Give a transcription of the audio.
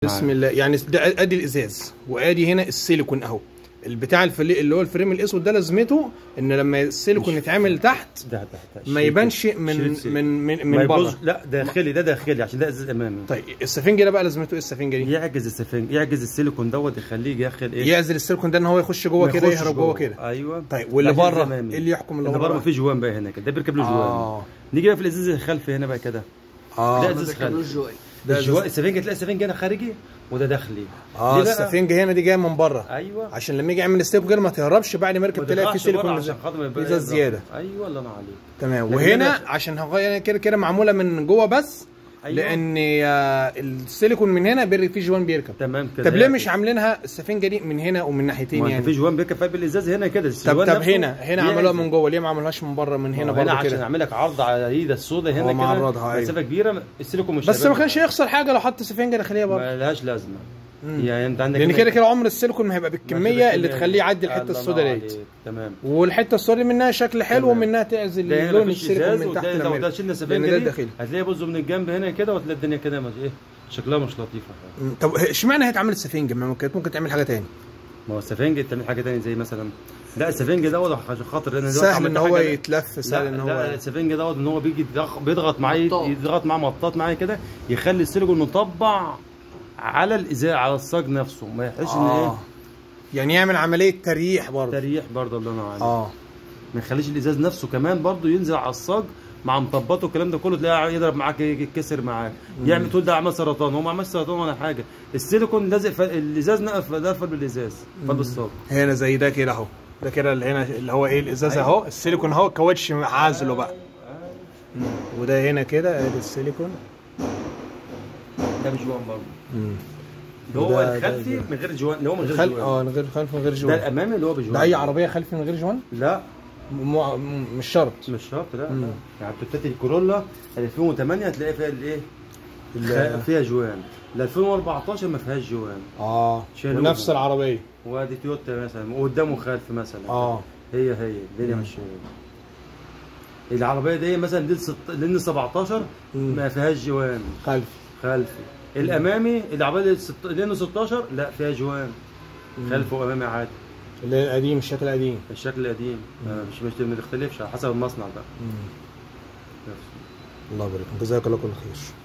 بسم الله يعني ده ادي الازاز وادي هنا السيليكون اهو البتاع الفلي اللي هو الفريم الاسود ده لازمته ان لما السيليكون يتعمل تحت ده تحت ما يبانش من شريط من من, ما من يبوظ بره لا داخلي ده داخلي عشان ده ازاز امامي طيب السفنجه ده بقى لازمته ايه السفنجه دي؟ يعجز السفنج يعجز السيليكون دوت يخليه داخل ايه يعزل السيليكون ده ان هو يخش جوه ما كده يخشش يهرب جوه كده ايوه طيب واللي عشان بره الأمامي. ايه اللي يحكم اللي اللي بره بره ما فيش جوان بقى هنا كده ده بيركب له جوان اه نيجي بقى في الازاز الخلفي هنا بقى كده ده اه ازاز خلفي ده ده الجوان إزاز- السفنجه تلاقي السفنجه هنا خارجي وده داخلي اه ليه بقى؟ السفنجه هنا دي جايه من بره ايوه عشان لما يجي يعمل ستيب كده ما تهربش بعد ما يركب ما تلاقي في تطلعش بره سيليكون عشان خاطر ما يبقى ازاز زياده ايوه الله ينور عليك تمام لكن وهنا هنا- عشان هغير كده كده معموله من جوه بس أيوة. لان آه، السيليكون من هنا بير في جوان بيركب تمام كده طب ليه هي مش كده. عاملينها السفنجه دي من هنا ومن ناحيتين ما انت في يعني جوان بيركب في قلب الازاز هنا كده طب الجوان طب نفسه هنا هنا بيعزل. عملوها من جوه ليه ما عملوهاش من بره من هنا هنا برضه عشان كده اعمل لك عرض على ايد السودا هنا هو كده معرضها، أيوة. مسافه كبيره السيليكون مش بس ما هيبان. كانش يخسر حاجه لو حط سفنجه داخليه برضه ما لهاش لازمه مم. يعني انت عندك لان هنا- كده كده عمر السيليكون ما هيبقى ما بالكميه كده اللي كده تخليه يعدي الحته الله السوداء ينور ديت عليك. تمام والحته السوداء منها شكل حلو تمام. ومنها تعزل ده هنا لون مفيش السيليكون ازاز من تحت وده لو لما ده يركب. شلنا لان سفنجه ده دي داخلي هتلاقي بص من الجنب هنا كده وتلاقي الدنيا كده مش ايه شكلها مش لطيفه مم. طب اشمعنى هي اتعملت سفنجه ما كانت ممكن تعمل حاجه تاني ما هو السفنجه تعمل حاجه تانية زي مثلا لا السفنجه دوت عشان خاطر انا دلوقتي سهل عملت ان هو حاجة- يتلف سهل ان لا هو لا السفنجه دوت ان هو بيجي يضغ- بيضغط معايا مطاط. يضغط معاه مطاط معايا كده يخلي السيليكون مطبع على الازاز على الصاج نفسه ما يحسش ان اه ايه يعني يعمل عمليه تريح برضه تريح برضه الله ينور عليك اه ما يخليش الازاز نفسه كمان برضه ينزل على الصاج مع مطبطه والكلام ده كله تلاقيه يضرب معاك يتكسر معاك يعمل تقول ده عمل سرطان هو ما عملش سرطان ولا حاجه السيليكون لازق في الازاز نقف دفل بالازاز فضل الصاج هنا زي ده كده اهو ده كده اللي هنا اللي هو ايه الازاز اهو السيليكون اهو الكاوتش عازله بقى مم. وده هنا كده ادي السيليكون ده مش جوان برضه مم. اللي هو ده- ده- الخلفي ده. من غير جوان اللي هو من غير خل... جوان اه من غير خلف من غير ده جوان الامامي اللي هو بجوان ده اي عربيه خلفي من غير جوان لا م... م... مش شرط مش شرط لا مم. لا يعني بتبتدي الكورولا 2008 هتلاقي فيها الايه ال- فيها جوان ل 2014 ما فيهاش جوان اه شالوه. ونفس العربيه وادي تويوتا مثلا وقدامه خلف مثلا اه هي هي الدنيا مش العربيه دي مثلا دي ست... لان 17 مم. ما فيهاش جوان خلفي خلفي الامامي العربيه اللي ست... لان 16 لا فيها جوان خلفه وامامي عادي اللي هي القديم الشكل القديم الشكل القديم آه، مش مش ما تختلفش على حسب المصنع بقى مم. الله يبارك فيك. جزاك الله كل خير